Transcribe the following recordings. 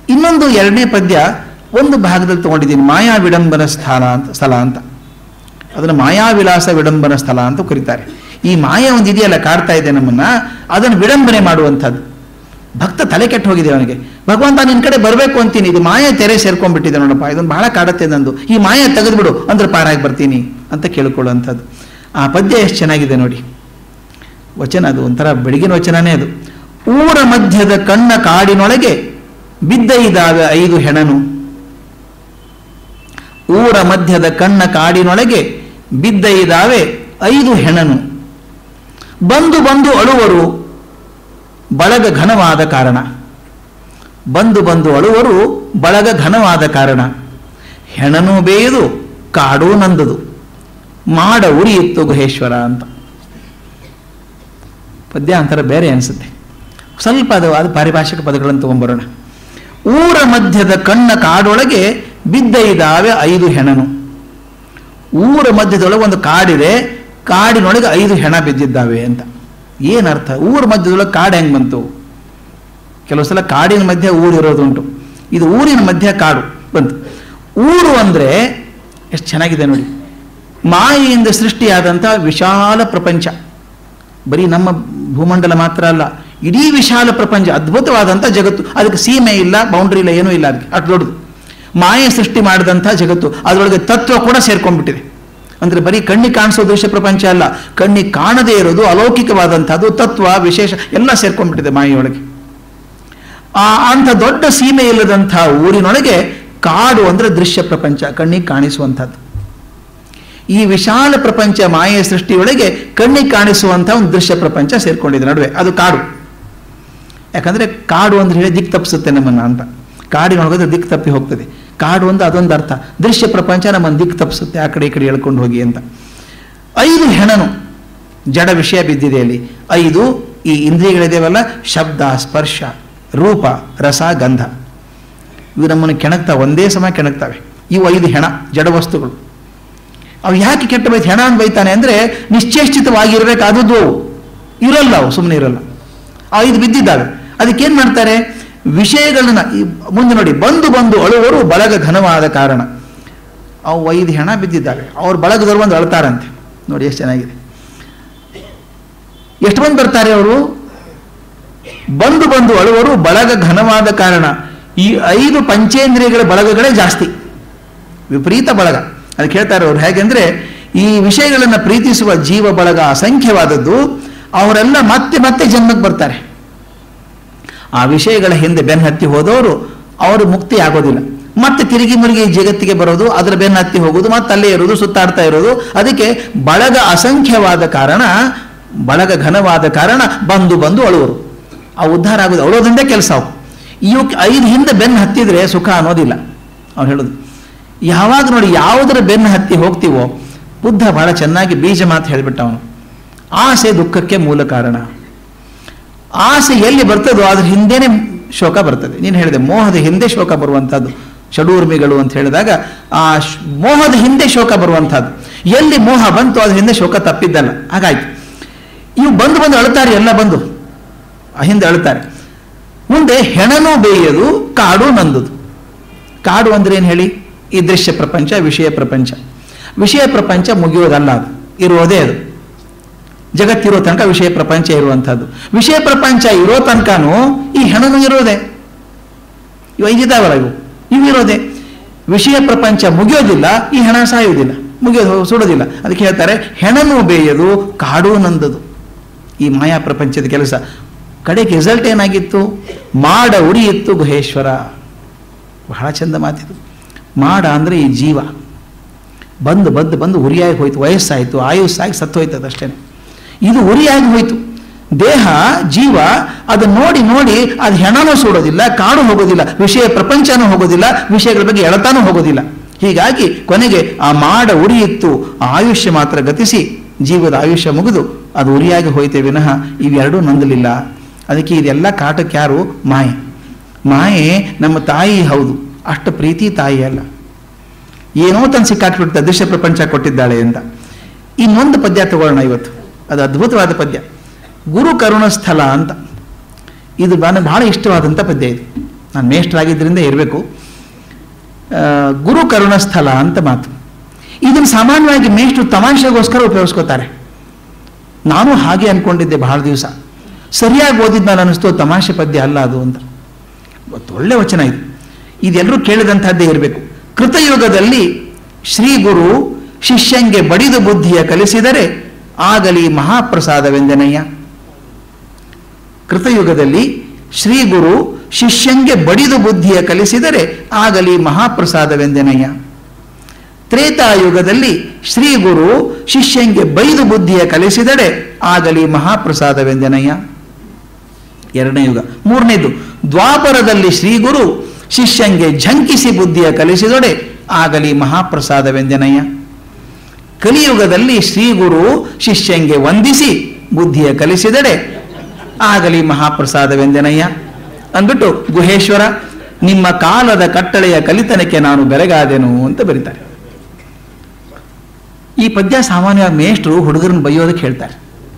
ಇನ್ನೊಂದು ಎರಡನೇ ಪದ್ಯ ಒಂದು ಭಾಗದಲ್ಲಿ ತಗೊಂಡಿದ್ದೀನಿ ಮಾಯಾ ವಿಡಂಬನ ಸ್ಥಾನ ಅಂತ ಸ್ಥಳ ಅಂತ ಅದನ್ನು ಮಾಯಾವಿಲಾಸ ವಿಡಂಬನ ಸ್ಥಳ ಅಂತ ಕರೀತಾರೆ ಈ ಮಾಯ ಒಂದು ಇದೆಯಲ್ಲ ಕಾಡ್ತಾ ಇದೆ ನಮ್ಮನ್ನ ಅದನ್ನು ವಿಡಂಬನೆ ಮಾಡುವಂಥದ್ದು ಭಕ್ತ ತಲೆ ಕೆಟ್ಟು ಹೋಗಿದೆ ಅವನಿಗೆ ಭಗವಂತ ನಿನ್ನ ಕಡೆ ಬರಬೇಕು ಅಂತೀನಿ ಇದು ಮಾಯ ತೆರೆ ಸೇರ್ಕೊಂಡ್ಬಿಟ್ಟಿದೆ ನೋಡಪ್ಪ ಇದನ್ನು ಬಹಳ ಕಾಡತ್ತೆ ನಂದು ಈ ಮಾಯ ತೆಗೆದ್ಬಿಡು ಅಂದ್ರೆ ಪಾರಾಗಿ ಬರ್ತೀನಿ ಅಂತ ಕೇಳ್ಕೊಳ್ಳುವಂಥದ್ದು ಆ ಪದ್ಯ ಎಷ್ಟು ಚೆನ್ನಾಗಿದೆ ನೋಡಿ ವಚನ ಅದು ಒಂಥರ ಬೆಳಗಿನ ವಚನನೇ ಅದು ಊರ ಮಧ್ಯದ ಕಣ್ಣ ಕಾಡಿನೊಳಗೆ ಬಿದ್ದ ಇದ್ದಾವೆ ಐದು ಹೆಣನು ಊರ ಮಧ್ಯದ ಕಣ್ಣ ಕಾಡಿನೊಳಗೆ ಬಿದ್ದ ಇದ್ದಾವೆ ಐದು ಹೆಣನು ಬಂದು ಬಂದು ಅಳುವರು ಬಳಗ ಘನವಾದ ಕಾರಣ ಬಂದು ಬಂದು ಅಳುವರು ಬಳಗ ಘನವಾದ ಕಾರಣ ಹೆಣನು ಬೇಯದು ಕಾಡು ನಂದದು ಮಾಡ ಉರಿಯಿತ್ತು ಗುಹೇಶ್ವರ ಅಂತ ಪದ್ಯ ಅಂತರ ಬೇರೆ ಅನಿಸುತ್ತೆ ಸ್ವಲ್ಪ ಅದು ಅದು ಪಾರಿಭಾಷಿಕ ಪದಗಳನ್ನು ತಗೊಂಡ್ಬರೋಣ ಊರ ಮಧ್ಯದ ಕಣ್ಣ ಕಾಡೊಳಗೆ ಬಿದ್ದ ಇದ್ದಾವೆ ಐದು ಹೆಣನು ಊರ ಮಧ್ಯದೊಳಗೆ ಒಂದು ಕಾಡಿದೆ ಕಾಡಿನೊಳಗೆ ಐದು ಹೆಣ ಬಿದ್ದಿದ್ದಾವೆ ಅಂತ ಏನರ್ಥ ಊರ ಮಧ್ಯದೊಳಗೆ ಕಾಡು ಹೆಂಗೆ ಬಂತು ಕೆಲವು ಸಲ ಕಾಡಿನ ಮಧ್ಯೆ ಊರು ಇರೋದುಂಟು ಇದು ಊರಿನ ಮಧ್ಯೆ ಕಾಡು ಬಂತು ಊರು ಅಂದರೆ ಎಷ್ಟು ಚೆನ್ನಾಗಿದೆ ನೋಡಿ ಮಾಯೆಯಿಂದ ಸೃಷ್ಟಿಯಾದಂಥ ವಿಶಾಲ ಪ್ರಪಂಚ ಬರೀ ನಮ್ಮ ಭೂಮಂಡಲ ಮಾತ್ರ ಅಲ್ಲ ಇಡೀ ವಿಶಾಲ ಪ್ರಪಂಚ ಅದ್ಭುತವಾದಂಥ ಜಗತ್ತು ಅದಕ್ಕೆ ಸೀಮೆ ಇಲ್ಲ ಬೌಂಡ್ರಿ ಇಲ್ಲ ಏನೂ ಇಲ್ಲ ಅದಕ್ಕೆ ಅಷ್ಟು ದೊಡ್ಡದು ಮಾಯೆ ಸೃಷ್ಟಿ ಮಾಡಿದಂಥ ಜಗತ್ತು ಅದರೊಳಗೆ ತತ್ವ ಕೂಡ ಸೇರ್ಕೊಂಡ್ಬಿಟ್ಟಿದೆ ಅಂದರೆ ಬರೀ ಕಣ್ಣಿಗೆ ಕಾಣಿಸೋ ದೃಶ್ಯ ಪ್ರಪಂಚ ಅಲ್ಲ ಕಣ್ಣಿಗೆ ಕಾಣದೇ ಇರೋದು ಅಲೌಕಿಕವಾದಂಥದ್ದು ತತ್ವ ವಿಶೇಷ ಎಲ್ಲ ಸೇರ್ಕೊಂಡ್ಬಿಟ್ಟಿದೆ ಮಾಯೆಯೊಳಗೆ ಆ ಅಂಥ ದೊಡ್ಡ ಸೀಮೆ ಇಲ್ಲದಂಥ ಊರಿನೊಳಗೆ ಕಾಡು ಅಂದರೆ ದೃಶ್ಯ ಪ್ರಪಂಚ ಕಣ್ಣಿಗೆ ಕಾಣಿಸುವಂಥದ್ದು ಈ ವಿಶಾಲ ಪ್ರಪಂಚ ಮಾಯೆಯ ಸೃಷ್ಟಿಯೊಳಗೆ ಕಣ್ಣಿಗೆ ಕಾಣಿಸುವಂಥ ಒಂದು ದೃಶ್ಯ ಪ್ರಪಂಚ ಸೇರ್ಕೊಂಡಿದೆ ನಡುವೆ ಅದು ಕಾಡು ಯಾಕಂದರೆ ಕಾಡು ಅಂದ್ರೆ ಹೇಳಿ ದಿಕ್ ತಪ್ಪಿಸುತ್ತೆ ನಮ್ಮನ್ನ ಅಂತ ಕಾಡಿನೊಳಗೆ ದಿಕ್ ತಪ್ಪಿ ಹೋಗ್ತದೆ ಕಾಡು ಒಂದು ಅದೊಂದು ಅರ್ಥ ದೃಶ್ಯ ಪ್ರಪಂಚ ನಮ್ಮನ್ನು ದಿಕ್ ತಪ್ಪಿಸುತ್ತೆ ಆ ಕಡೆ ಈ ಕಡೆ ಎಳ್ಕೊಂಡು ಹೋಗಿ ಅಂತ ಐದು ಹೆಣನು ಜಡ ವಿಷಯ ಬಿದ್ದಿದೆ ಅಲ್ಲಿ ಐದು ಈ ಇಂದ್ರಿಯಗಳಿದೇವಲ್ಲ ಶಬ್ದ ಸ್ಪರ್ಶ ರೂಪ ರಸ ಗಂಧ ಇವು ನಮ್ಮನ್ನು ಕೆಣಕ್ತಾವೆ ಒಂದೇ ಸಮ ಕೆಣಕ್ತಾವೆ ಇವು ಐದು ಹೆಣ ಜಡ ವಸ್ತುಗಳು ಅವು ಯಾಕೆ ಕೆಟ್ಟ ಬೈತು ಹೆಣ ಅಂತ ಬೈತಾನೆ ಅಂದರೆ ನಿಶ್ಚೇಷ್ಟಿತವಾಗಿರ್ಬೇಕಾದದ್ದು ಅವು ಇರಲ್ಲ ಅವು ಸುಮ್ಮನೆ ಇರಲ್ಲ ಆ ಐದು ಬಿದ್ದಿದ್ದಾವೆ ಅದಕ್ಕೇನು ಮಾಡ್ತಾರೆ ವಿಷಯಗಳನ್ನ ಈ ಮುಂದೆ ನೋಡಿ ಬಂದು ಬಂದು ಅಳುವರು ಬಳಗ ಘನವಾದ ಕಾರಣ ಅವು ಐದು ಹೆಣ ಬಿದ್ದಿದ್ದಾವೆ ಅವ್ರ ಬಳಗದವ್ರು ಬಂದು ಅಳ್ತಾರಂತೆ ನೋಡಿ ಎಷ್ಟು ಚೆನ್ನಾಗಿದೆ ಎಷ್ಟು ಮಂದಿ ಬರ್ತಾರೆ ಅವರು ಬಂದು ಬಂದು ಅಳುವರು ಬಳಗ ಘನವಾದ ಕಾರಣ ಈ ಐದು ಪಂಚೇಂದ್ರಿಯಗಳ ಬಳಗಗಳೇ ಜಾಸ್ತಿ ವಿಪರೀತ ಬಳಗ ಅದಕ್ಕೆ ಹೇಳ್ತಾರೆ ಅವ್ರು ಹೇಗೆಂದ್ರೆ ಈ ವಿಷಯಗಳನ್ನು ಪ್ರೀತಿಸುವ ಜೀವ ಬಳಗ ಅಸಂಖ್ಯವಾದದ್ದು ಅವರೆಲ್ಲ ಮತ್ತೆ ಮತ್ತೆ ಜನ್ಮಕ್ಕೆ ಬರ್ತಾರೆ ಆ ವಿಷಯಗಳ ಹಿಂದೆ ಬೆನ್ನು ಹತ್ತಿ ಹೋದವರು ಅವರು ಮುಕ್ತಿ ಆಗೋದಿಲ್ಲ ಮತ್ತೆ ತಿರುಗಿ ಮುರುಗಿ ಈ ಜಗತ್ತಿಗೆ ಬರೋದು ಅದರ ಬೆನ್ನು ಹತ್ತಿ ಹೋಗೋದು ಮತ್ತೆ ಅಲ್ಲೇ ಇರೋದು ಸುತ್ತಾಡ್ತಾ ಇರೋದು ಅದಕ್ಕೆ ಬಳಗ ಅಸಂಖ್ಯವಾದ ಕಾರಣ ಬಳಗ ಘನವಾದ ಕಾರಣ ಬಂದು ಬಂದು ಅಳುವರು ಆ ಉದ್ಧಾರ ಆಗೋದು ಅಳೋದ್ರಿಂದ ಕೆಲಸ ಅವು ಇವಕ್ಕೆ ಐದು ಹಿಂದೆ ಬೆನ್ನು ಹತ್ತಿದ್ರೆ ಸುಖ ಅನ್ನೋದಿಲ್ಲ ಅವ್ರು ಹೇಳೋದು ಯಾವಾಗ ನೋಡಿ ಯಾವುದರ ಬೆನ್ನು ಹತ್ತಿ ಹೋಗ್ತೀವೋ ಬುದ್ಧ ಬಹಳ ಚೆನ್ನಾಗಿ ಬೀಜ ಮಾತು ಹೇಳಿಬಿಟ್ಟ ಅವನು ಆಸೆ ದುಃಖಕ್ಕೆ ಮೂಲ ಕಾರಣ ಆಸೆ ಎಲ್ಲಿ ಬರ್ತದೋ ಅದ್ರ ಹಿಂದೆನೆ ಶೋಕ ಬರ್ತದೆ ನೀನು ಹೇಳಿದೆ ಮೋಹದ ಹಿಂದೆ ಶೋಕ ಬರುವಂಥದ್ದು ಷಡೂರ್ಮಿಗಳು ಅಂತ ಹೇಳಿದಾಗ ಆ ಶ್- ಮೋಹದ ಹಿಂದೆ ಶೋಕ ಬರುವಂಥದ್ದು ಎಲ್ಲಿ ಮೋಹ ಬಂತು ಅದ್ರ ಹಿಂದೆ ಶೋಕ ತಪ್ಪಿದ್ದಲ್ಲ ಹಾಗಾಯ್ತು ಇವು ಬಂದು ಬಂದು ಅಳ್ತಾರೆ ಎಲ್ಲ ಬಂದು ಆ ಹಿಂದೆ ಅಳ್ತಾರೆ ಮುಂದೆ ಹೆಣನೂ ಬೇಯದು ಕಾಡು ನಂದುದು ಕಾಡು ಅಂದ್ರೆ ಏನು ಹೇಳಿ ಈ ದೃಶ್ಯ ಪ್ರಪಂಚ ವಿಷಯ ಪ್ರಪಂಚ ವಿಷಯ ಪ್ರಪಂಚ ಮುಗಿಯೋದಲ್ಲ ಅದು ಇರೋದೇ ಅದು ಜಗತ್ತಿರೋ ತನಕ ವಿಷಯ ಪ್ರಪಂಚ ಇರುವಂಥದ್ದು ವಿಷಯ ಪ್ರಪಂಚ ಇರೋ ತನಕನೂ ಈ ಹೆಣನು ಇರೋದೆ ಇವು ಐದಿದ್ದಾವಲ್ಲ ಇವು ಇವು ಇರೋದೆ ವಿಷಯ ಪ್ರಪಂಚ ಮುಗಿಯೋದಿಲ್ಲ ಈ ಹೆಣ ಸಾಯುವುದಿಲ್ಲ ಮುಗಿಯೋದು ಸುಡೋದಿಲ್ಲ ಅದಕ್ಕೆ ಹೇಳ್ತಾರೆ ಹೆಣನು ಬೇಯದು ಕಾಡು ನಂದದು ಈ ಮಾಯಾ ಪ್ರಪಂಚದ ಕೆಲಸ ಕಡೆಗೆ ರಿಸಲ್ಟ್ ಏನಾಗಿತ್ತು ಮಾಡ ಉರಿಯಿತ್ತು ಗುಹೇಶ್ವರ ಬಹಳ ಚಂದ ಮಾತಿದು ಮಾಡ ಅಂದರೆ ಈ ಜೀವ ಬಂದು ಬಂದು ಬಂದು ಉರಿಯಾಗಿ ಹೋಯ್ತು ವಯಸ್ಸಾಯಿತು ಆಯುಸ್ಸಾಗಿ ಸತ್ತೋಯ್ತು ಅದಷ್ಟೇ ಇದು ಉರಿಯಾಗಿ ಹೋಯ್ತು ದೇಹ ಜೀವ ಅದನ್ನು ನೋಡಿ ನೋಡಿ ಅದು ಹೆಣನೂ ಸುಡೋದಿಲ್ಲ ಕಾಡು ಹೋಗೋದಿಲ್ಲ ವಿಷಯ ಪ್ರಪಂಚನೂ ಹೋಗೋದಿಲ್ಲ ವಿಷಯಗಳ ಬಗ್ಗೆ ಎಳತಾನೂ ಹೋಗೋದಿಲ್ಲ ಹೀಗಾಗಿ ಕೊನೆಗೆ ಆ ಮಾಡ ಉರಿಯಿತ್ತು ಆ ಆಯುಷ್ಯ ಮಾತ್ರ ಗತಿಸಿ ಜೀವದ ಆಯುಷ್ಯ ಮುಗಿದು ಅದು ಉರಿಯಾಗಿ ಹೋಯ್ತೆ ವಿನಃ ಇವೆರಡೂ ನಂದಲಿಲ್ಲ ಅದಕ್ಕೆ ಇದೆಲ್ಲ ಕಾಟಕ್ಕೆ ಯಾರು ಮಾಯೆ ಮಾಯೆ ನಮ್ಮ ತಾಯಿ ಹೌದು ಅಷ್ಟು ಪ್ರೀತಿ ತಾಯಿ ಅಲ್ಲ ಏನೋ ತನ್ನ ಸಿಕ್ಕಾಕ್ಬಿಡ್ತಾ ದೃಶ್ಯ ಪ್ರಪಂಚ ಕೊಟ್ಟಿದ್ದಾಳೆ ಅಂತ ಇನ್ನೊಂದು ಪದ್ಯ ತಗೊಳ್ಳೋಣ ಇವತ್ತು ಅದು ಅದ್ಭುತವಾದ ಪದ್ಯ ಗುರು ಕರುಣ ಸ್ಥಳ ಅಂತ ಇದು ನನಗೆ ಬಹಳ ಇಷ್ಟವಾದಂಥ ಪದ್ಯ ಇದು ನಾನು ಮೇಷ್ಟ್ರಾಗಿದ್ದರಿಂದ ಇರಬೇಕು ಗುರು ಕರುಣಸ್ಥಳ ಅಂತ ಮಾತು ಇದನ್ನು ಸಾಮಾನ್ಯವಾಗಿ ಮೇಷ್ಟ್ರು ತಮಾಷೆಗೋಸ್ಕರ ಉಪಯೋಗಿಸ್ಕೋತಾರೆ ನಾನು ಹಾಗೆ ಅನ್ಕೊಂಡಿದ್ದೆ ಬಹಳ ದಿವಸ ಸರಿಯಾಗಿ ಓದಿದ್ ನಾನು ಅನಿಸ್ತು ತಮಾಷೆ ಪದ್ಯ ಅಲ್ಲ ಅದು ಅಂತ ಇವತ್ತು ಒಳ್ಳೆ ವಚನ ಇದು ಇದೆಲ್ಲರೂ ಕೇಳಿದಂಥದ್ದೇ ಇರಬೇಕು ಕೃತಯುಗದಲ್ಲಿ ಶ್ರೀ ಗುರು ಶಿಷ್ಯಂಗೆ ಬಡಿದು ಬುದ್ಧಿಯ ಕಲಿಸಿದರೆ ಆಗಲಿ ಮಹಾಪ್ರಸಾದವೆಂದನಯ್ಯ ಕೃತಯುಗದಲ್ಲಿ ಶ್ರೀ ಗುರು ಶಿಷ್ಯಂಗೆ ಬಡಿದು ಬುದ್ಧಿಯ ಕಲಿಸಿದರೆ ಆಗಲಿ ಮಹಾಪ್ರಸಾದವೆಂದನಯ್ಯ ತ್ರೇತಾಯುಗದಲ್ಲಿ ಶ್ರೀ ಗುರು ಶಿಷ್ಯಂಗೆ ಬೈದು ಬುದ್ಧಿಯ ಕಲಿಸಿದರೆ ಆಗಲಿ ಮಹಾಪ್ರಸಾದವೆಂದನಯ್ಯ ಎರಡನೇ ಯುಗ ಮೂರನೇದು ದ್ವಾಪರದಲ್ಲಿ ಶ್ರೀ ಗುರು ಶಿಷ್ಯಂಗೆ ಝಂಕಿಸಿ ಬುದ್ಧಿಯ ಕಲಿಸಿದೊಡೆ ಆಗಲಿ ಮಹಾಪ್ರಸಾದವೆಂದನಯ್ಯ ಕಲಿಯುಗದಲ್ಲಿ ಶ್ರೀ ಗುರು ಶಿಷ್ಯಂಗೆ ವಂದಿಸಿ ಬುದ್ಧಿಯ ಕಲಿಸಿದಡೆ ಆಗಲಿ ಮಹಾಪ್ರಸಾದವೆಂದನಯ್ಯ ಅಂದ್ಬಿಟ್ಟು ಗುಹೇಶ್ವರ ನಿಮ್ಮ ಕಾಲದ ಕಟ್ಟಳೆಯ ಕಲಿತನಕ್ಕೆ ನಾನು ಬೆರಗಾದೆನು ಅಂತ ಬರೀತಾರೆ ಈ ಪದ್ಯ ಸಾಮಾನ್ಯವಾಗಿ ಮೇಷ್ಟ್ರು ಹುಡುಗರನ್ನ ಬೈಯೋದಕ್ಕೆ ಹೇಳ್ತಾರೆ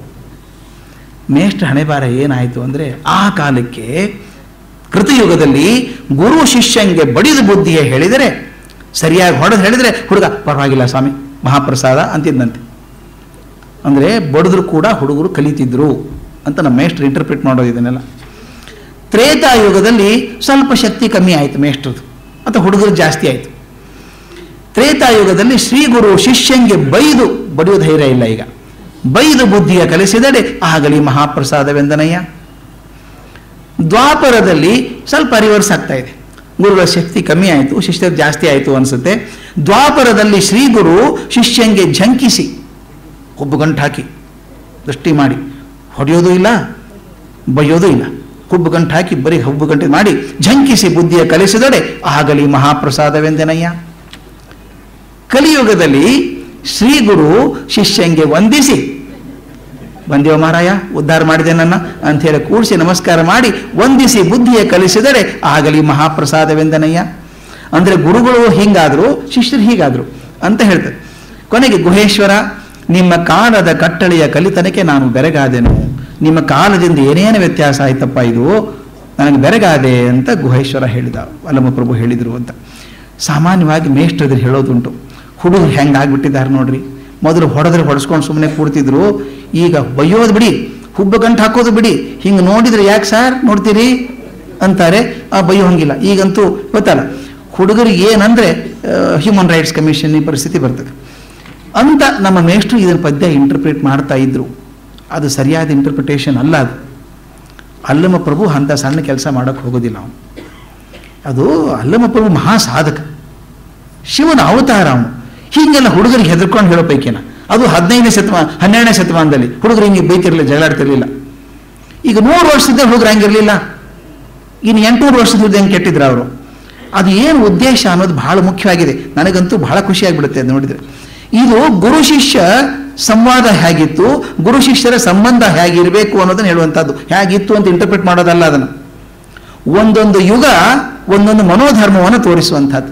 ಮೇಷ್ಟ್ರ ಹಣೆಬಾರ ಏನಾಯಿತು ಅಂದರೆ ಆ ಕಾಲಕ್ಕೆ ಕೃತಯುಗದಲ್ಲಿ ಗುರು ಶಿಷ್ಯಂಗೆ ಬಡಿದು ಬುದ್ಧಿಯ ಹೇಳಿದರೆ ಸರಿಯಾಗಿ ಹೊಡೆದು ಹೇಳಿದರೆ ಹುಡುಗ ಪರವಾಗಿಲ್ಲ ಸ್ವಾಮಿ ಮಹಾಪ್ರಸಾದ ಅಂತಿದ್ದಂತೆ ಅಂದರೆ ಬಡಿದ್ರು ಕೂಡ ಹುಡುಗರು ಕಲಿತಿದ್ರು ಅಂತ ನಮ್ಮ ಮೇಷ್ಟ್ರು ಇಂಟರ್ಪ್ರಿಟ್ ಮಾಡೋದು ಇದನ್ನೆಲ್ಲ ತ್ರೇತಾಯುಗದಲ್ಲಿ ಸ್ವಲ್ಪ ಶಕ್ತಿ ಕಮ್ಮಿ ಆಯಿತು ಮೇಷ್ಟ್ರದ್ದು ಅಥವಾ ಹುಡುಗರು ಜಾಸ್ತಿ ಆಯಿತು ತ್ರೇತಾಯುಗದಲ್ಲಿ ಶ್ರೀ ಗುರು ಶಿಷ್ಯಂಗೆ ಬೈದು ಬಡಿಯೋ ಧೈರ್ಯ ಇಲ್ಲ ಈಗ ಬೈದು ಬುದ್ಧಿಯ ಕಲಿಸಿದಡೆ ಆಗಲಿ ಮಹಾಪ್ರಸಾದವೆಂದನಯ್ಯ ದ್ವಾಪರದಲ್ಲಿ ಸ್ವಲ್ಪ ರಿವರ್ಸ್ ಆಗ್ತಾ ಇದೆ ಗುರುಗಳ ಶಕ್ತಿ ಕಮ್ಮಿ ಆಯಿತು ಶಿಷ್ಯರು ಜಾಸ್ತಿ ಆಯಿತು ಅನಿಸುತ್ತೆ ದ್ವಾಪರದಲ್ಲಿ ಶ್ರೀ ಗುರು ಶಿಷ್ಯಂಗೆ ಝಂಕಿಸಿ ಹುಬ್ಬು ಗಂಟು ಹಾಕಿ ದೃಷ್ಟಿ ಮಾಡಿ ಹೊಡೆಯೋದು ಇಲ್ಲ ಬೈಯೋದು ಇಲ್ಲ ಹುಬ್ಬು ಗಂಟು ಹಾಕಿ ಬರೀ ಹುಬ್ಬು ಗಂಟೆ ಮಾಡಿ ಝಂಕಿಸಿ ಬುದ್ಧಿಯ ಕಲಿಸಿದಡೆ ಆಗಲಿ ಮಹಾಪ್ರಸಾದವೆಂದನಯ್ಯ ಕಲಿಯುಗದಲ್ಲಿ ಶ್ರೀ ಗುರು ಶಿಷ್ಯಂಗೆ ವಂದಿಸಿ ಬಂದೇವ ಮಹಾರಾಯ ಉದ್ಧಾರ ಮಾಡಿದೆ ನನ್ನ ಅಂತ ಹೇಳಿ ಕೂಡಿಸಿ ನಮಸ್ಕಾರ ಮಾಡಿ ವಂದಿಸಿ ಬುದ್ಧಿಯ ಕಲಿಸಿದರೆ ಆಗಲಿ ಮಹಾಪ್ರಸಾದವೆಂದನಯ್ಯ ಅಂದರೆ ಗುರುಗಳು ಹಿಂಗಾದ್ರು ಶಿಷ್ಯರು ಹೀಗಾದ್ರು ಅಂತ ಹೇಳ್ತಾರೆ ಕೊನೆಗೆ ಗುಹೇಶ್ವರ ನಿಮ್ಮ ಕಾಲದ ಕಟ್ಟಳೆಯ ಕಲಿತನಕ್ಕೆ ನಾನು ಬೆರಗಾದೆನು ನಿಮ್ಮ ಕಾಲದಿಂದ ಏನೇನು ವ್ಯತ್ಯಾಸ ಆಯ್ತಪ್ಪ ಇದು ನನಗೆ ಬೆರಗಾದೆ ಅಂತ ಗುಹೇಶ್ವರ ಹೇಳಿದ ವಲ್ಲಭಪ್ರಭು ಹೇಳಿದರು ಅಂತ ಸಾಮಾನ್ಯವಾಗಿ ಮೇಷ್ಟ್ರದ್ರು ಹೇಳೋದುಂಟು ಹುಡುಗರು ಹೆಂಗೆ ಆಗ್ಬಿಟ್ಟಿದ್ದಾರೆ ನೋಡ್ರಿ ಮೊದಲು ಹೊಡೆದ್ರೆ ಹೊಡೆಸ್ಕೊಂಡು ಸುಮ್ಮನೆ ಕೂಡ್ತಿದ್ರು ಈಗ ಬೈಯೋದು ಬಿಡಿ ಹುಬ್ಬ ಗಂಟು ಹಾಕೋದು ಬಿಡಿ ಹಿಂಗೆ ನೋಡಿದ್ರೆ ಯಾಕೆ ಸರ್ ನೋಡ್ತೀರಿ ಅಂತಾರೆ ಆ ಬೈಯೋ ಹಂಗಿಲ್ಲ ಈಗಂತೂ ಗೊತ್ತಲ್ಲ ಹುಡುಗರಿಗೆ ಏನಂದರೆ ಹ್ಯೂಮನ್ ರೈಟ್ಸ್ ಕಮಿಷನ್ ಈ ಪರಿಸ್ಥಿತಿ ಬರ್ತದೆ ಅಂತ ನಮ್ಮ ಮೇಷ್ಟ್ರು ಇದನ್ನು ಪದ್ಯ ಇಂಟರ್ಪ್ರಿಟ್ ಮಾಡ್ತಾ ಇದ್ರು ಅದು ಸರಿಯಾದ ಇಂಟರ್ಪ್ರಿಟೇಷನ್ ಅಲ್ಲ ಅದು ಅಲ್ಲಮ ಪ್ರಭು ಅಂಥ ಸಣ್ಣ ಕೆಲಸ ಮಾಡೋಕ್ಕೆ ಹೋಗೋದಿಲ್ಲ ಅವನು ಅದು ಅಲ್ಲಮ ಪ್ರಭು ಮಹಾ ಸಾಧಕ ಶಿವನ ಅವತಾರ ಅವನು ಹೀಗೆಲ್ಲ ಹುಡುಗರಿಗೆ ಹೆದರ್ಕೊಂಡು ಹೇಳೋ ಪೈಕಿನ ಅದು ಹದಿನೈದನೇ ಶತಮಾನ ಹನ್ನೆರಡನೇ ಶತಮಾನದಲ್ಲಿ ಹುಡುಗರು ಹಿಂಗೆ ಬೈತಿರಲಿಲ್ಲ ಜಗಳಾಡ್ತಿರ್ಲಿಲ್ಲ ಈಗ ನೂರು ವರ್ಷದಿಂದ ಹುಡುಗರು ಹಂಗಿರಲಿಲ್ಲ ಇನ್ನು ಎಂಟುನೂರು ವರ್ಷದಿಂದ ಹೆಂಗೆ ಕೆಟ್ಟಿದ್ರು ಅವರು ಅದು ಏನು ಉದ್ದೇಶ ಅನ್ನೋದು ಬಹಳ ಮುಖ್ಯವಾಗಿದೆ ನನಗಂತೂ ಬಹಳ ಖುಷಿಯಾಗಿಬಿಡುತ್ತೆ ಅದು ನೋಡಿದರೆ ಇದು ಗುರು ಶಿಷ್ಯ ಸಂವಾದ ಹೇಗಿತ್ತು ಗುರು ಶಿಷ್ಯರ ಸಂಬಂಧ ಹೇಗಿರಬೇಕು ಅನ್ನೋದನ್ನು ಹೇಳುವಂಥದ್ದು ಹೇಗಿತ್ತು ಅಂತ ಇಂಟರ್ಪ್ರಿಟ್ ಮಾಡೋದಲ್ಲ ಅದನ್ನು ಒಂದೊಂದು ಯುಗ ಒಂದೊಂದು ಮನೋಧರ್ಮವನ್ನು ತೋರಿಸುವಂಥದ್ದು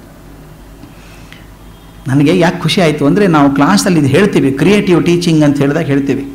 ನನಗೆ ಯಾಕೆ ಖುಷಿ ಆಯಿತು ಅಂದರೆ ನಾವು ಕ್ಲಾಸಲ್ಲಿ ಇದು ಹೇಳ್ತೀವಿ ಕ್ರಿಯೇಟಿವ್ ಟೀಚಿಂಗ್ ಅಂತ ಹೇಳಿದಾಗ ಹೇಳ್ತೀವಿ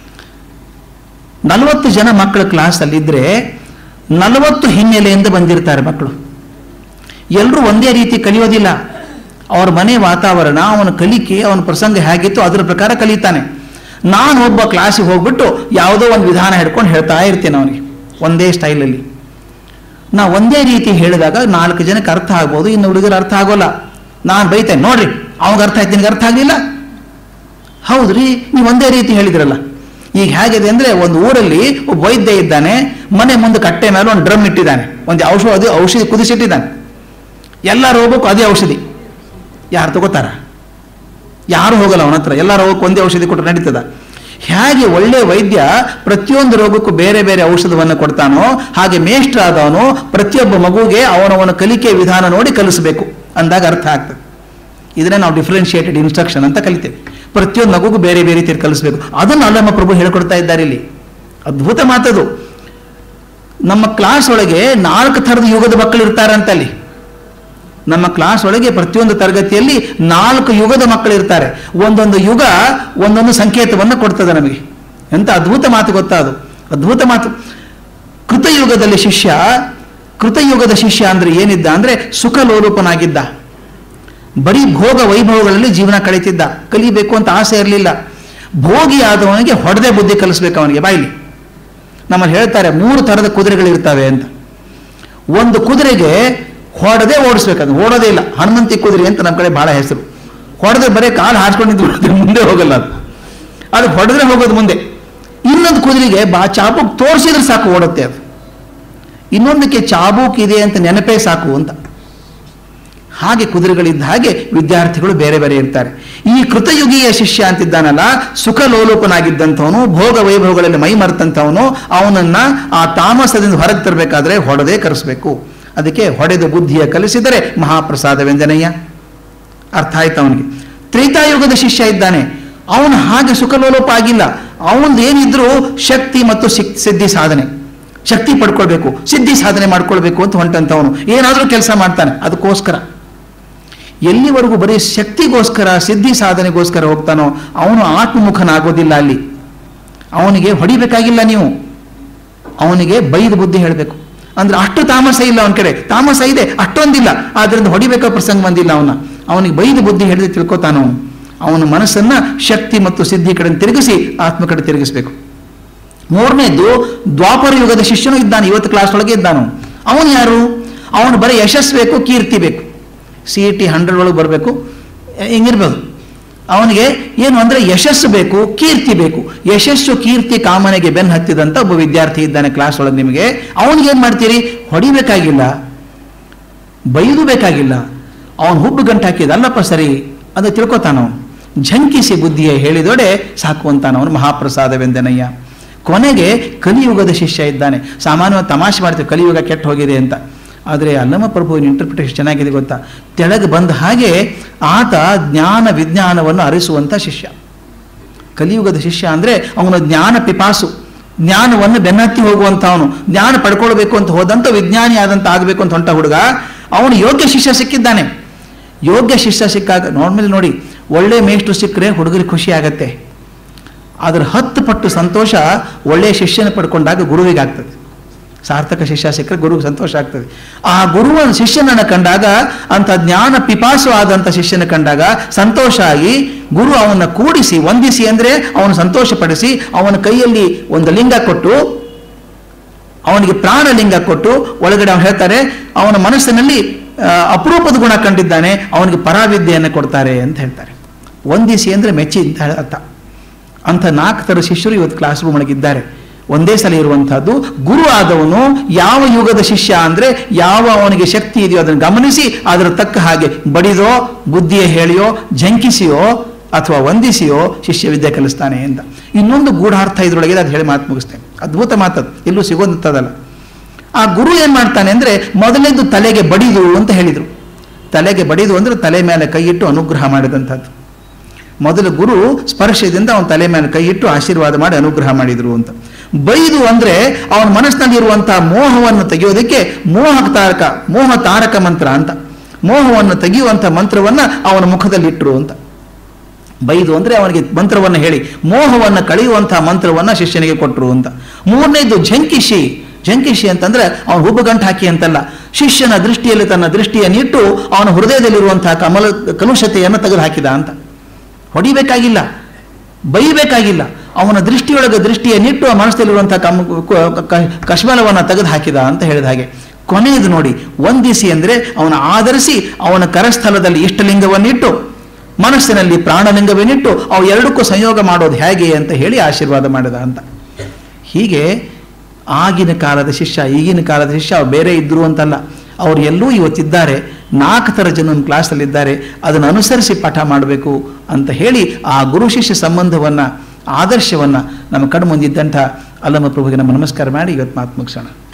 ನಲವತ್ತು ಜನ ಮಕ್ಕಳು ಕ್ಲಾಸಲ್ಲಿದ್ದರೆ ನಲವತ್ತು ಹಿನ್ನೆಲೆಯಿಂದ ಬಂದಿರ್ತಾರೆ ಮಕ್ಕಳು ಎಲ್ಲರೂ ಒಂದೇ ರೀತಿ ಕಲಿಯೋದಿಲ್ಲ ಅವ್ರ ಮನೆ ವಾತಾವರಣ ಅವನ ಕಲಿಕೆ ಅವನ ಪ್ರಸಂಗ ಹೇಗಿತ್ತು ಅದರ ಪ್ರಕಾರ ಕಲಿತಾನೆ ನಾನು ಒಬ್ಬ ಕ್ಲಾಸಿಗೆ ಹೋಗ್ಬಿಟ್ಟು ಯಾವುದೋ ಒಂದು ವಿಧಾನ ಹಿಡ್ಕೊಂಡು ಹೇಳ್ತಾ ಇರ್ತೇನೆ ಅವನಿಗೆ ಒಂದೇ ಸ್ಟೈಲಲ್ಲಿ ನಾ ಒಂದೇ ರೀತಿ ಹೇಳಿದಾಗ ನಾಲ್ಕು ಜನಕ್ಕೆ ಅರ್ಥ ಆಗ್ಬೋದು ಇನ್ನು ಹುಡುಗರು ಅರ್ಥ ಆಗೋಲ್ಲ ನಾನು ಬೈತೇನೆ ನೋಡ್ರಿ ಅವಾಗ ಅರ್ಥ ಆಯ್ತು ನಿನಗೆ ಅರ್ಥ ಆಗಲಿಲ್ಲ ಹೌದ್ರಿ ನೀವು ಒಂದೇ ರೀತಿ ಹೇಳಿದ್ರಲ್ಲ ಈಗ ಹೇಗಿದೆ ಅಂದರೆ ಒಂದು ಊರಲ್ಲಿ ಒಬ್ಬ ವೈದ್ಯ ಇದ್ದಾನೆ ಮನೆ ಮುಂದೆ ಕಟ್ಟೆ ಮೇಲೆ ಒಂದು ಡ್ರಮ್ ಇಟ್ಟಿದ್ದಾನೆ ಒಂದು ಔಷಧಿ ಔಷಧಿ ಕುದಿಸಿಟ್ಟಿದ್ದಾನೆ ಎಲ್ಲರೂ ಹೋಗ್ಬೇಕು ಅದೇ ಔಷಧಿ ಯಾರು ತಗೋತಾರ ಯಾರು ಹೋಗಲ್ಲ ಅವನ ಹತ್ರ ಎಲ್ಲ ರೋಗಕ್ಕೆ ಒಂದೇ ಔಷಧಿ ಕೊಟ್ಟರೆ ನಡೀತದ ಹೇಗೆ ಒಳ್ಳೆ ವೈದ್ಯ ಪ್ರತಿಯೊಂದು ರೋಗಕ್ಕೂ ಬೇರೆ ಬೇರೆ ಔಷಧವನ್ನು ಕೊಡ್ತಾನೋ ಹಾಗೆ ಮೇಷ್ಟ್ರ ಆದವನು ಪ್ರತಿಯೊಬ್ಬ ಮಗುಗೆ ಅವನವನ ಕಲಿಕೆ ವಿಧಾನ ನೋಡಿ ಕಲಿಸಬೇಕು ಅಂದಾಗ ಅರ್ಥ ಆಗ್ತದೆ ಇದನ್ನೇ ನಾವು ಡಿಫ್ರೆನ್ಶಿಯೇಟೆಡ್ ಇನ್ಸ್ಟ್ರಕ್ಷನ್ ಅಂತ ಕಲಿತೇವೆ ಪ್ರತಿಯೊಂದು ಮಗುಗೂ ಬೇರೆ ಬೇರೆ ರೀತಿಯಲ್ಲಿ ಕಲಿಸ್ಬೇಕು ಅದನ್ನು ಅಲ್ಲಮ್ಮ ಪ್ರಭು ಹೇಳ್ಕೊಡ್ತಾ ಇದ್ದಾರೆ ಇಲ್ಲಿ ಅದ್ಭುತ ಮಾತದು ನಮ್ಮ ಕ್ಲಾಸ್ ಒಳಗೆ ನಾಲ್ಕು ಥರದ ಯುಗದ ಮಕ್ಕಳು ಇರ್ತಾರಂತ ಅಲ್ಲಿ ನಮ್ಮ ಕ್ಲಾಸ್ ಒಳಗೆ ಪ್ರತಿಯೊಂದು ತರಗತಿಯಲ್ಲಿ ನಾಲ್ಕು ಯುಗದ ಮಕ್ಕಳು ಇರ್ತಾರೆ ಒಂದೊಂದು ಯುಗ ಒಂದೊಂದು ಸಂಕೇತವನ್ನು ಕೊಡ್ತದೆ ನಮಗೆ ಎಂತ ಅದ್ಭುತ ಮಾತು ಗೊತ್ತಾ ಅದು ಅದ್ಭುತ ಮಾತು ಕೃತಯುಗದಲ್ಲಿ ಶಿಷ್ಯ ಕೃತಯುಗದ ಶಿಷ್ಯ ಅಂದ್ರೆ ಏನಿದ್ದ ಅಂದ್ರೆ ಸುಖ ಲೋಲುಪನಾಗಿದ್ದ ಬರೀ ಭೋಗ ವೈಭವಗಳಲ್ಲಿ ಜೀವನ ಕಳೀತಿದ್ದ ಕಲಿಬೇಕು ಅಂತ ಆಸೆ ಇರಲಿಲ್ಲ ಭೋಗಿ ಆದವನಿಗೆ ಹೊಡೆದೇ ಬುದ್ಧಿ ಕಲಿಸ್ಬೇಕು ಅವನಿಗೆ ಬಾಯಿಲಿ ನಮ್ಮಲ್ಲಿ ಹೇಳ್ತಾರೆ ಮೂರು ಥರದ ಕುದುರೆಗಳಿರ್ತವೆ ಅಂತ ಒಂದು ಕುದುರೆಗೆ ಹೊಡೆದೇ ಓಡಿಸ್ಬೇಕಂದ್ರೆ ಓಡೋದೇ ಇಲ್ಲ ಹನುಮಂತಿ ಕುದುರೆ ಅಂತ ನಮ್ಮ ಕಡೆ ಬಹಳ ಹೆಸರು ಹೊಡೆದ್ರೆ ಬರೀ ಕಾಲು ಹಾಡ್ಕೊಂಡು ನಿಂತ್ಬಿಡುತ್ತೆ ಮುಂದೆ ಹೋಗಲ್ಲ ಅದು ಅದು ಹೊಡೆದ್ರೆ ಹೋಗೋದು ಮುಂದೆ ಇನ್ನೊಂದು ಕುದುರೆಗೆ ಬಾ ಚಾಬೂಕ್ ತೋರಿಸಿದ್ರೆ ಸಾಕು ಓಡುತ್ತೆ ಅದು ಇನ್ನೊಂದಕ್ಕೆ ಚಾಬೂಕ್ ಇದೆ ಅಂತ ನೆನಪೇ ಸಾಕು ಅಂತ ಹಾಗೆ ಕುದುರೆಗಳಿದ್ದ ಹಾಗೆ ವಿದ್ಯಾರ್ಥಿಗಳು ಬೇರೆ ಬೇರೆ ಇರ್ತಾರೆ ಈ ಕೃತಯುಗೀಯ ಶಿಷ್ಯ ಅಂತಿದ್ದಾನಲ್ಲ ಸುಖ ಲೋಲೋಪನಾಗಿದ್ದಂಥವನು ಭೋಗ ವೈಭವಗಳಲ್ಲಿ ಮೈ ಮರೆತಂಥವನು ಅವನನ್ನ ಆ ತಾಮಸದಿಂದ ಹೊರಗೆ ತರಬೇಕಾದ್ರೆ ಹೊಡೆದೇ ಕರೆಸ್ಬೇಕು ಅದಕ್ಕೆ ಹೊಡೆದು ಬುದ್ಧಿಯ ಕಲಿಸಿದರೆ ಮಹಾಪ್ರಸಾದವೆಂದನಯ್ಯ ಅರ್ಥ ಆಯ್ತು ಅವನಿಗೆ ತ್ರೇತಾಯುಗದ ಶಿಷ್ಯ ಇದ್ದಾನೆ ಅವನು ಹಾಗೆ ಸುಖಲೋಲೋಪ ಆಗಿಲ್ಲ ಅವನದು ಏನಿದ್ರು ಶಕ್ತಿ ಮತ್ತು ಸಿಕ್ ಸಿದ್ಧಿ ಸಾಧನೆ ಶಕ್ತಿ ಪಡ್ಕೊಳ್ಬೇಕು ಸಿದ್ಧಿ ಸಾಧನೆ ಮಾಡ್ಕೊಳ್ಬೇಕು ಅಂತ ಹೊಂಟಂತವನು ಏನಾದರೂ ಕೆಲಸ ಮಾಡ್ತಾನೆ ಅದಕ್ಕೋಸ್ಕರ ಎಲ್ಲಿವರೆಗೂ ಬರೀ ಶಕ್ತಿಗೋಸ್ಕರ ಸಿದ್ಧಿ ಸಾಧನೆಗೋಸ್ಕರ ಹೋಗ್ತಾನೋ ಅವನು ಆತ್ಮಮುಖನಾಗೋದಿಲ್ಲ ಅಲ್ಲಿ ಅವನಿಗೆ ಹೊಡಿಬೇಕಾಗಿಲ್ಲ ನೀವು ಅವನಿಗೆ ಬೈದು ಬುದ್ಧಿ ಹೇಳಬೇಕು ಅಂದ್ರೆ ಅಷ್ಟು ತಾಮಸ ಇಲ್ಲ ಅವನ ಕಡೆ ತಾಮಸ ಇದೆ ಅಷ್ಟೊಂದಿಲ್ಲ ಆದ್ರಿಂದ ಹೊಡಿಬೇಕೋ ಪ್ರಸಂಗ ಬಂದಿಲ್ಲ ಅವನ ಅವನಿಗೆ ಬೈದು ಬುದ್ಧಿ ಹೇಳಿದ್ರೆ ತಿಳ್ಕೊತಾನ ಅವನು ಅವನ ಮನಸ್ಸನ್ನ ಶಕ್ತಿ ಮತ್ತು ಸಿದ್ಧಿ ಕಡೆ ತಿರುಗಿಸಿ ಆತ್ಮ ಕಡೆ ತಿರುಗಿಸ್ಬೇಕು ಮೂರನೇದು ದ್ವಾಪರ ಯುಗದ ಶಿಷ್ಯನು ಇದ್ದಾನೆ ಇವತ್ತು ಕ್ಲಾಸ್ ಒಳಗೆ ಇದ್ದಾನು ಅವನು ಯಾರು ಅವನು ಬರೀ ಯಶಸ್ಸು ಬೇಕು ಕೀರ್ತಿ ಬೇಕು ಸಿ ಇ ಟಿ ಹಂಡ್ರೆಡ್ ಒಳಗೆ ಬರಬೇಕು ಹಿಂಗಿರ್ಬೋದು ಅವನಿಗೆ ಏನು ಅಂದರೆ ಯಶಸ್ಸು ಬೇಕು ಕೀರ್ತಿ ಬೇಕು ಯಶಸ್ಸು ಕೀರ್ತಿ ಕಾಮನೆಗೆ ಬೆನ್ನು ಹತ್ತಿದಂಥ ಒಬ್ಬ ವಿದ್ಯಾರ್ಥಿ ಇದ್ದಾನೆ ಕ್ಲಾಸ್ ಒಳಗೆ ನಿಮಗೆ ಅವನಿಗೆ ಏನು ಮಾಡ್ತೀರಿ ಹೊಡಿಬೇಕಾಗಿಲ್ಲ ಬೈದು ಬೇಕಾಗಿಲ್ಲ ಅವನು ಹುಬ್ಬು ಗಂಟು ಹಾಕಿದ ಅಲ್ಲಪ್ಪ ಸರಿ ಅದು ತಿಳ್ಕೊತಾನ ಅವನು ಝಂಕಿಸಿ ಬುದ್ಧಿಯ ಹೇಳಿದೊಡೆ ಸಾಕು ಅಂತಾನ ಅವನು ಮಹಾಪ್ರಸಾದವೆಂದನಯ್ಯ ಕೊನೆಗೆ ಕಲಿಯುಗದ ಶಿಷ್ಯ ಇದ್ದಾನೆ ಸಾಮಾನ್ಯವಾಗಿ ತಮಾಷೆ ಮಾಡ್ತೀವಿ ಕಲಿಯುಗ ಕೆಟ್ಟು ಹೋಗಿದೆ ಅಂತ ಆದರೆ ಅಲ್ಲಮ ಪ್ರಭುವಿನ ಇಂಟರ್ಪ್ರಿಟೇಷನ್ ಚೆನ್ನಾಗಿದೆ ಗೊತ್ತಾ ತೆಳಗೆ ಬಂದ ಹಾಗೆ ಆತ ಜ್ಞಾನ ವಿಜ್ಞಾನವನ್ನು ಅರಿಸುವಂಥ ಶಿಷ್ಯ ಕಲಿಯುಗದ ಶಿಷ್ಯ ಅಂದರೆ ಅವನ ಜ್ಞಾನ ಪಿಪಾಸು ಜ್ಞಾನವನ್ನು ಬೆನ್ನತ್ತಿ ಹೋಗುವಂಥವನು ಜ್ಞಾನ ಪಡ್ಕೊಳ್ಬೇಕು ಅಂತ ಹೋದಂಥ ವಿಜ್ಞಾನಿ ಆದಂತ ಆಗಬೇಕು ಅಂತ ಹೊಂಟ ಹುಡುಗ ಅವನು ಯೋಗ್ಯ ಶಿಷ್ಯ ಸಿಕ್ಕಿದ್ದಾನೆ ಯೋಗ್ಯ ಶಿಷ್ಯ ಸಿಕ್ಕಾಗ ನಾರ್ಮಲ್ ನೋಡಿ ಒಳ್ಳೆ ಮೇಷ್ಟ್ರು ಸಿಕ್ಕರೆ ಹುಡುಗರಿಗೆ ಖುಷಿ ಆಗತ್ತೆ ಅದರ ಹತ್ತು ಪಟ್ಟು ಸಂತೋಷ ಒಳ್ಳೆಯ ಶಿಷ್ಯನ ಪಡ್ಕೊಂಡಾಗ ಗುರುವಿಗೆ ಆಗ್ತದೆ ಸಾರ್ಥಕ ಶಿಷ್ಯ ಸಿಕ್ಕರೆ ಗುರುವಿಗೆ ಸಂತೋಷ ಆಗ್ತದೆ ಆ ಗುರುವ ಶಿಷ್ಯನನ್ನು ಕಂಡಾಗ ಅಂತ ಜ್ಞಾನ ಪಿಪಾಸು ಆದಂಥ ಶಿಷ್ಯನ ಕಂಡಾಗ ಸಂತೋಷ ಆಗಿ ಗುರು ಅವನ್ನ ಕೂಡಿಸಿ ವಂದಿಸಿ ಅಂದರೆ ಅವನು ಸಂತೋಷಪಡಿಸಿ ಅವನ ಕೈಯಲ್ಲಿ ಒಂದು ಲಿಂಗ ಕೊಟ್ಟು ಅವನಿಗೆ ಪ್ರಾಣಲಿಂಗ ಕೊಟ್ಟು ಒಳಗಡೆ ಅವನು ಹೇಳ್ತಾರೆ ಅವನ ಮನಸ್ಸಿನಲ್ಲಿ ಆ, ಅಪರೂಪದ ಗುಣ ಕಂಡಿದ್ದಾನೆ ಅವನಿಗೆ ಪರಾವಿದ್ಯೆಯನ್ನು ಕೊಡ್ತಾರೆ ಅಂತ ಹೇಳ್ತಾರೆ ವಂದಿಸಿ ಅಂದರೆ ಮೆಚ್ಚಿ ಅಂತ ಹೇಳ- ಅರ್ಥ ಅಂಥ ನಾಲ್ಕು ಥರ ಶಿಷ್ಯರು ಇವತ್ತು ಕ್ಲಾಸ್ ರೂಮ್ ಒಳಗಿದ್ದಾರೆ ಒಂದೇ ಸಲ ಇರುವಂತಹದ್ದು ಗುರು ಆದವನು ಯಾವ ಯುಗದ ಶಿಷ್ಯ ಅಂದ್ರೆ ಯಾವ ಅವನಿಗೆ ಶಕ್ತಿ ಇದೆಯೋ ಅದನ್ನು ಗಮನಿಸಿ ಅದರ ತಕ್ಕ ಹಾಗೆ ಬಡಿದೋ ಬುದ್ಧಿಯ ಹೇಳಿಯೋ ಜಂಕಿಸಿಯೋ ಅಥವಾ ವಂದಿಸಿಯೋ ಶಿಷ್ಯ ವಿದ್ಯೆ ಕಲಿಸ್ತಾನೆ ಅಂತ ಇನ್ನೊಂದು ಗೂಢಾರ್ಥ ಇದ್ರೊಳಗೆ ಅದು ಹೇಳಿ ಮಾತು ಮುಗಿಸ್ತೇನೆ ಅದ್ಭುತ ಮಾತದು ಎಲ್ಲೂ ಸಿಗೋದಂಥದ್ದಲ್ಲ ಆ ಗುರು ಏನ್ ಮಾಡ್ತಾನೆ ಅಂದ್ರೆ ಮೊದಲನೇದು ತಲೆಗೆ ಬಡಿದು ಅಂತ ಹೇಳಿದ್ರು ತಲೆಗೆ ಬಡಿದು ಅಂದ್ರೆ ತಲೆ ಮೇಲೆ ಕೈ ಇಟ್ಟು ಅನುಗ್ರಹ ಮಾಡಿದಂಥದ್ದು ಮೊದಲು ಗುರು ಸ್ಪರ್ಶದಿಂದ ಅವನ ತಲೆ ಮೇಲೆ ಕೈ ಇಟ್ಟು ಆಶೀರ್ವಾದ ಮಾಡಿ ಅನುಗ್ರಹ ಮಾಡಿದ್ರು ಅಂತ ಬೈದು ಅಂದ್ರೆ ಅವನ ಮನಸ್ಸಿನಲ್ಲಿರುವಂತಹ ಮೋಹವನ್ನು ತೆಗೆಯೋದಕ್ಕೆ ಮೋಹ ತಾರಕ ಮೋಹ ತಾರಕ ಮಂತ್ರ ಅಂತ ಮೋಹವನ್ನು ತೆಗೆಯುವಂಥ ಮಂತ್ರವನ್ನ ಅವನ ಮುಖದಲ್ಲಿಟ್ರು ಅಂತ ಬೈದು ಅಂದ್ರೆ ಅವನಿಗೆ ಮಂತ್ರವನ್ನು ಹೇಳಿ ಮೋಹವನ್ನು ಕಳೆಯುವಂತಹ ಮಂತ್ರವನ್ನ ಶಿಷ್ಯನಿಗೆ ಕೊಟ್ಟರು ಅಂತ ಮೂರನೇದು ಝಂಕಿಶಿ ಝಂಕಿಶಿ ಅಂತಂದ್ರೆ ಅವನು ಹುಬ್ಬುಗಂಟು ಹಾಕಿ ಅಂತಲ್ಲ ಶಿಷ್ಯನ ದೃಷ್ಟಿಯಲ್ಲಿ ತನ್ನ ದೃಷ್ಟಿಯನ್ನಿಟ್ಟು ಅವನ ಹೃದಯದಲ್ಲಿರುವಂತಹ ಕಮಲ ಕಲುಷತೆಯನ್ನು ತೆಗೆದು ಹಾಕಿದ ಅಂತ ಹೊಡಿಬೇಕಾಗಿಲ್ಲ ಬೈಬೇಕಾಗಿಲ್ಲ ಅವನ ದೃಷ್ಟಿಯೊಳಗೆ ದೃಷ್ಟಿಯನ್ನಿಟ್ಟು ಆ ಮನಸ್ಸಲ್ಲಿರುವಂತಹ ಕಮ್ ಕ- ಕ- ಕಶ್ಮಲವನ್ನು ತೆಗೆದು ಹಾಕಿದ ಅಂತ ಹೇಳಿದ ಹಾಗೆ ಕೊನೆಯದು ನೋಡಿ ವಂದಿಸಿ ಅಂದರೆ ಅವನ ಆಧರಿಸಿ ಅವನ ಕರಸ್ಥಲದಲ್ಲಿ ಇಷ್ಟಲಿಂಗವನ್ನಿಟ್ಟು ಮನಸ್ಸಿನಲ್ಲಿ ಪ್ರಾಣಲಿಂಗವನ್ನಿಟ್ಟು ಅವು ಎರಡಕ್ಕೂ ಸಂಯೋಗ ಮಾಡೋದು ಹೇಗೆ ಅಂತ ಹೇಳಿ ಆಶೀರ್ವಾದ ಮಾಡಿದ ಅಂತ ಹೀಗೆ ಆಗಿನ ಕಾಲದ ಶಿಷ್ಯ ಈಗಿನ ಕಾಲದ ಶಿಷ್ಯ ಅವ್ರು ಬೇರೆ ಇದ್ರು ಅಂತಲ್ಲ ಅವ್ರು ಎಲ್ಲೂ ಇವತ್ತಿದ್ದಾರೆ ನಾಲ್ಕು ಥರ ಜನ ನಮ್ಮ ಕ್ಲಾಸಲ್ಲಿದ್ದಾರೆ ಅದನ್ನು ಅನುಸರಿಸಿ ಪಾಠ ಮಾಡಬೇಕು ಅಂತ ಹೇಳಿ ಆ ಗುರು ಶಿಷ್ಯ ಸಂಬಂಧವನ್ನು ಆದರ್ಶವನ್ನು ನಮ್ಮ ಕಣ್ಣು ಮುಂದಿದ್ದಂಥ ಅಲ್ಲಮ ಪ್ರಭುಗೆ ನಮ್ಮ ನಮಸ್ಕಾರ ಮಾಡಿ ಇವತ್ತು ಮಾತು ಮುಗಿಸೋಣ